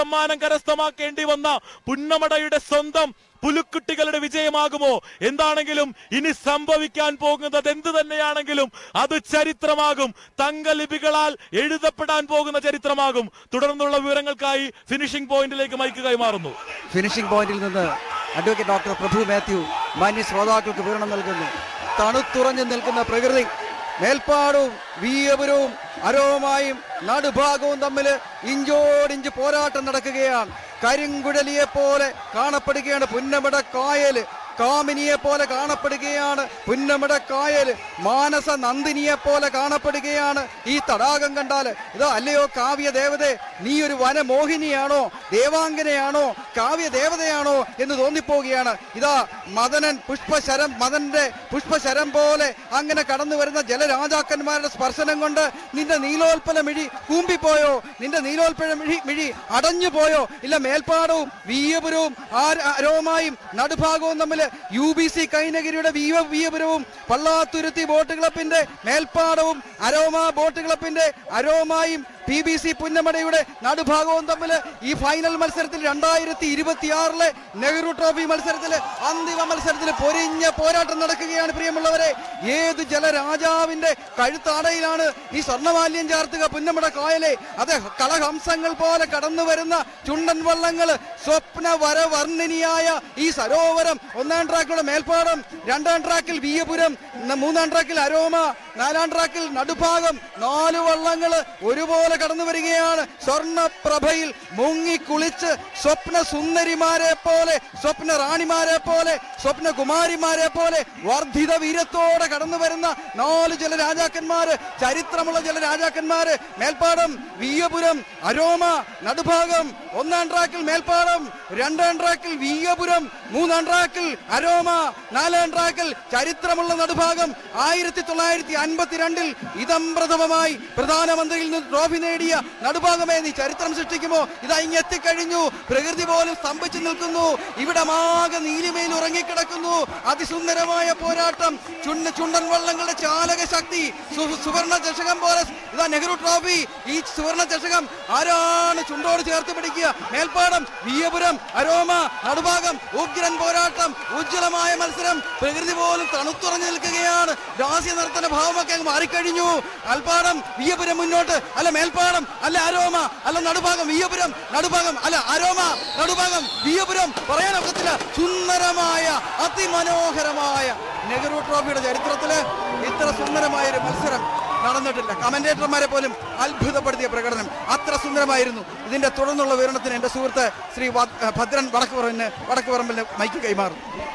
സമ്മാനം കരസ്ഥമാക്കേണ്ടി വന്ന പുന്നമടയുടെ സ്വന്തം പുലുക്കുട്ടികളുടെ വിജയമാകുമോ എന്താണെങ്കിലും ഇനി സംഭവിക്കാൻ പോകുന്നത് എന്ത് തന്നെയാണെങ്കിലും അത് ചരിത്രമാകും തങ്കലിപികളാൽ എഴുതപ്പെടാൻ പോകുന്ന ചരിത്രമാകും തുടർന്നുള്ള വിവരങ്ങൾക്കായി ഫിനിഷിംഗ് പോയിന്റിലേക്ക് മൈക്ക് കൈമാറുന്നു ഫിനിഷിംഗ് പോയിന്റിൽ നിന്ന് അഡ്വക്കേറ്റ് ഡോക്ടർ പ്രഭു മാത്യു മാന്യ ശ്രോതാക്കൾക്ക് വിവരണം നൽകുന്നു തണുത്തുറഞ്ഞു നിൽക്കുന്ന പ്രകൃതി മേൽപ്പാടവും വീയപുരവും അരോമായും നടുഭാഗവും തമ്മിൽ ഇഞ്ചോടിഞ്ച് പോരാട്ടം നടക്കുകയാണ് കരിങ്കുഴലിയെ പോലെ കാണപ്പെടുകയാണ് പുന്നമട കായല് കാമിനിയെ പോലെ കാണപ്പെടുകയാണ് പുന്നമട കായല് മാനസ നന്ദിനിയെ പോലെ കാണപ്പെടുകയാണ് ഈ തടാകം കണ്ടാൽ ഇതോ അല്ലയോ കാവ്യ ദേവതേ നീ ഒരു വനമോഹിനിയാണോ ദേവാംഗനയാണോ കാവ്യ ദേവതയാണോ എന്ന് തോന്നിപ്പോവുകയാണ് ഇതാ മദനൻ പുഷ്പശരം മദന്റെ പുഷ്പശരം പോലെ അങ്ങനെ കടന്നു വരുന്ന ജലരാജാക്കന്മാരുടെ സ്പർശനം കൊണ്ട് നിന്റെ നീലോൽപ്പല മിഴി കൂമ്പിപ്പോയോ നിന്റെ നീലോൽപ്പല മിഴി മിഴി അടഞ്ഞു പോയോ ഇല്ല മേൽപ്പാടവും വീയപുരവും ആര- അരോമായും നടുഭാഗവും തമ്മിൽ യു ബി സി കൈനഗിരിയുടെ വീയ വീയപുരവും പള്ളാത്തുരുത്തി ബോട്ട് ക്ലബിന്റെ മേൽപ്പാടവും അരോമ ബോട്ട് ക്ലബിന്റെ അരോമായും പി ബി സി പുന്നമടയുടെ നടുഭാഗവും തമ്മിൽ ഈ ഫൈനൽ മത്സരത്തിൽ രണ്ടായിരത്തി ഇരുപത്തിയാറിലെ നെഹ്റു ട്രോഫി മത്സരത്തിൽ അന്തിമ മത്സരത്തിൽ പൊരിഞ്ഞ പോരാട്ടം നടക്കുകയാണ് പ്രിയമുള്ളവരെ ഏത് ജലരാജാവിന്റെ കഴുത്താടയിലാണ് ഈ സ്വർണ്ണമാല്യം ചാർത്തുക പുന്നമട കായലെ അത് കളഹംസങ്ങൾ പോലെ കടന്നു വരുന്ന ചുണ്ടൻ വള്ളങ്ങൾ സ്വപ്ന വരവർണ്ണിനിയായ ഈ സരോവരം ഒന്നാം ട്രാക്കിലുള്ള മേൽപ്പാടം രണ്ടാം ട്രാക്കിൽ വീയപുരം ന- മൂന്നാം ട്രാക്കിൽ അരോമ നാലാം ട്രാക്കിൽ നടുഭാഗം നാല് വള്ളങ്ങൾ ഒരുപോലെ കടന്നു വരികയാണ് സ്വർണ്ണപ്രഭയിൽ മുങ്ങി കുളിച്ച് സ്വപ്ന സുന്ദരിമാരെ പോലെ സ്വപ്ന റാണിമാരെ പോലെ സ്വപ്ന കുമാരിമാരെ പോലെ വർദ്ധിത വീരത്തോടെ കടന്നു വരുന്ന നാല് ജലരാജാക്കന്മാര് ചരിത്രമുള്ള ജലരാജാക്കന്മാര് മേൽപ്പാടം വീയപുരം അരോമ നടുഭാഗം ഒന്നാം ട്രാക്കിൽ മേൽപ്പാടം രണ്ടാം ട്രാക്കിൽ വീയപുരം മൂന്നാം ട്രാക്കിൽ അരോമ നാലാം ട്രാക്കിൽ ചരിത്രമുള്ള നടുഭാഗം ആയിരത്തി തൊള്ളായിരത്തി അൻപത്തിരണ്ടിൽ ഇതംപ്രഥമമായി പ്രധാനമന്ത്രിയിൽ നിന്ന് ട്രോഫി നേടിയ നടുഭാഗമേ നീ ചരിത്രം സൃഷ്ടിക്കുമോ ഇതാ ഇങ്ങ് എത്തിക്കഴിഞ്ഞു പ്രകൃതി പോലും സ്തംഭിച്ചു നിൽക്കുന്നു ഇവിടെ മാകെ നീലിമയിൽ ഉറങ്ങിക്കിടക്കുന്നു അതിസുന്ദരമായ പോരാട്ടം ചുണ്ട ചുണ്ടൻ വള്ളങ്ങളുടെ ചാലക ശക്തി സു- സുവർണ ചഷകം പോലെ ഇതാ നെഹ്റു ട്രോഫി ഈ സുവർണ ചഷകം ആരാണ് ചുണ്ടോട് ചേർത്ത് പിടിക്കുക മേൽപ്പാടം വീയപുരം അരോമ നടുഭാഗം ഉഗ്രൻ പോരാട്ടം ഉജ്ജ്വലമായ മത്സരം പ്രകൃതി പോലും തണുത്തുറഞ്ഞു നിൽക്കുകയാണ് ദാസ്യ നർത്തന ഭാവമൊക്കെ അങ്ങ് മാറിക്കഴിഞ്ഞു അൽപ്പാടം വീയപുരം മുന്നോട്ട് അല്ല മേൽപ്പാടം അല്ല അരോമ അല്ല നടുഭാഗം വീയപുരം നടുഭാഗം അല്ല അരോമ നടുഭാഗം വീയപുരം പറയാനൊക്കത്തില്ല സുന്ദരമായ അതിമനോഹരമായ നെഹ്റു ട്രോഫിയുടെ ചരിത്രത്തില് ഇത്ര സുന്ദരമായ ഒരു മത്സരം നടന്നിട്ടില്ല കമന്റേറ്റർമാരെ പോലും അത്ഭുതപ്പെടുത്തിയ പ്രകടനം അത്ര സുന്ദരമായിരുന്നു ഇതിന്റെ തുടർന്നുള്ള വിവരണത്തിന് എന്റെ സുഹൃത്ത് ശ്രീ വ- ഭദ്രൻ വടക്കുപറമ്പിന് വടക്കുപറമ്പിന് മൈക്ക് കൈമാറും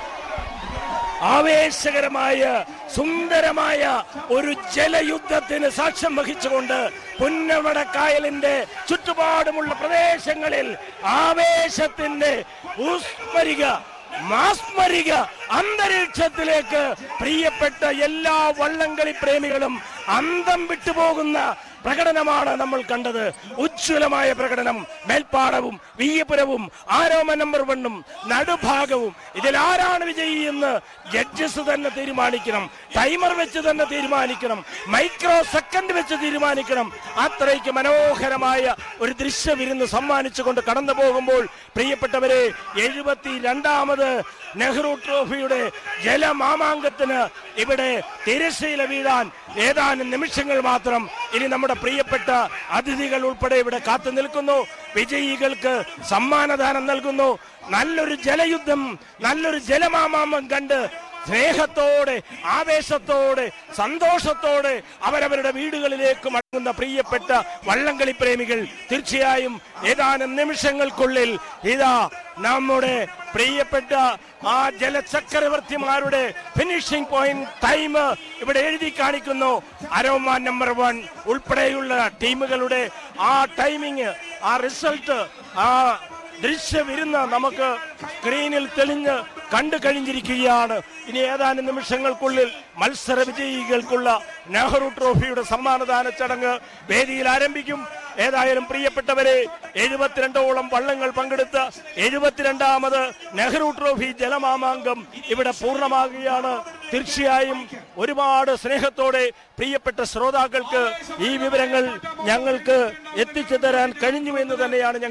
ആവേശകരമായ സുന്ദരമായ ഒരു ജലയുദ്ധത്തിന് സാക്ഷ്യം വഹിച്ചുകൊണ്ട് പുന്നമടക്കായലിന്റെ ചുറ്റുപാടുമുള്ള പ്രദേശങ്ങളിൽ ആവേശത്തിന്റെ ഊസ്മരിക മാസ്മരിക അന്തരീക്ഷത്തിലേക്ക് പ്രിയപ്പെട്ട എല്ലാ വള്ളംകളി പ്രേമികളും അന്തം വിട്ടുപോകുന്ന പ്രകടനമാണ് നമ്മൾ കണ്ടത് ഉജ്ജ്വലമായ പ്രകടനം മേൽപ്പാടവും വീയപുരവും ആരോമ നമ്പർ വണ്ണും നടുഭാഗവും ഇതിൽ ആരാണ് വിജയി എന്ന് ജഡ്ജസ് തന്നെ തീരുമാനിക്കണം ടൈമർ വെച്ച് തന്നെ തീരുമാനിക്കണം മൈക്രോ സെക്കൻഡ് വെച്ച് തീരുമാനിക്കണം അത്രയ്ക്ക് മനോഹരമായ ഒരു ദൃശ്യവിരുന്ന് സമ്മാനിച്ചുകൊണ്ട് കടന്നു പോകുമ്പോൾ പ്രിയപ്പെട്ടവരെ എഴുപത്തി രണ്ടാമത് നെഹ്റു ട്രോഫിയുടെ ജലമാമാങ്കത്തിന് ഇവിടെ തിരശ്ശീല വീഴാൻ ഏതാനും നിമിഷങ്ങൾ മാത്രം ഇനി നമ്മുടെ പ്രിയപ്പെട്ട അതിഥികൾ ഉൾപ്പെടെ ഇവിടെ കാത്തു നിൽക്കുന്നു വിജയികൾക്ക് സമ്മാനദാനം നൽകുന്നു നല്ലൊരു ജലയുദ്ധം നല്ലൊരു ജലമാമാമം കണ്ട് സ്നേഹത്തോടെ ആവേശത്തോടെ സന്തോഷത്തോടെ അവരവരുടെ വീടുകളിലേക്ക് മടങ്ങുന്ന പ്രിയപ്പെട്ട വള്ളംകളി പ്രേമികൾ തീർച്ചയായും ഏതാനും നിമിഷങ്ങൾക്കുള്ളിൽ ഇതാ നമ്മുടെ പ്രിയപ്പെട്ട ആ ജലചക്രവർത്തിമാരുടെ ഫിനിഷിംഗ് പോയിന്റ് ടൈം ഇവിടെ എഴുതി കാണിക്കുന്നു അരോമ നമ്പർ വൺ ഉൾപ്പെടെയുള്ള ടീമുകളുടെ ആ ടൈമിങ് ആ റിസൾട്ട് ആ ദൃശ്യവിരുന്ന് നമുക്ക് സ്ക്രീനിൽ തെളിഞ്ഞ് കണ്ടു കഴിഞ്ഞിരിക്കുകയാണ് ഇനി ഏതാനും നിമിഷങ്ങൾക്കുള്ളിൽ മത്സര വിജയികൾക്കുള്ള നെഹ്റു ട്രോഫിയുടെ സമ്മാനദാന ചടങ്ങ് വേദിയിൽ ആരംഭിക്കും ഏതായാലും പ്രിയപ്പെട്ടവരെ എഴുപത്തിരണ്ടോളം വള്ളങ്ങൾ പങ്കെടുത്ത എഴുപത്തിരണ്ടാമത് നെഹ്റു ട്രോഫി ജലമാമാങ്കം ഇവിടെ പൂർണ്ണമാകുകയാണ് തീർച്ചയായും ഒരുപാട് സ്നേഹത്തോടെ പ്രിയപ്പെട്ട ശ്രോതാക്കൾക്ക് ഈ വിവരങ്ങൾ ഞങ്ങൾക്ക് എത്തിച്ചു തരാൻ കഴിഞ്ഞു എന്ന് തന്നെയാണ് ഞങ്ങൾ